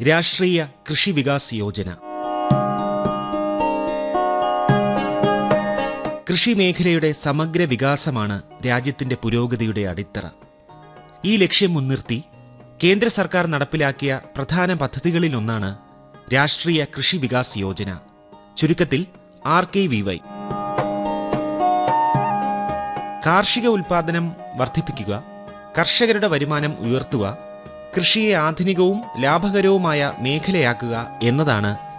രാഷ്ട്രീയ കൃഷി വികാസ് യോജന കൃഷി മേഖലയുടെ സമഗ്ര വികാസമാണ് രാജ്യത്തിന്റെ പുരോഗതിയുടെ അടിത്തറ ഈ ലക്ഷ്യം മുൻനിർത്തി കേന്ദ്ര സർക്കാർ നടപ്പിലാക്കിയ പ്രധാന പദ്ധതികളിലൊന്നാണ് രാഷ്ട്രീയ കൃഷി വികാസ് യോജന ചുരുക്കത്തിൽ ആർ കെ വി വൈ കാർഷിക ഉൽപാദനം വർദ്ധിപ്പിക്കുക കർഷകരുടെ വരുമാനം ഉയർത്തുക കൃഷിയെ ആധുനികവും ലാഭകരവുമായ മേഖലയാക്കുക എന്നതാണ്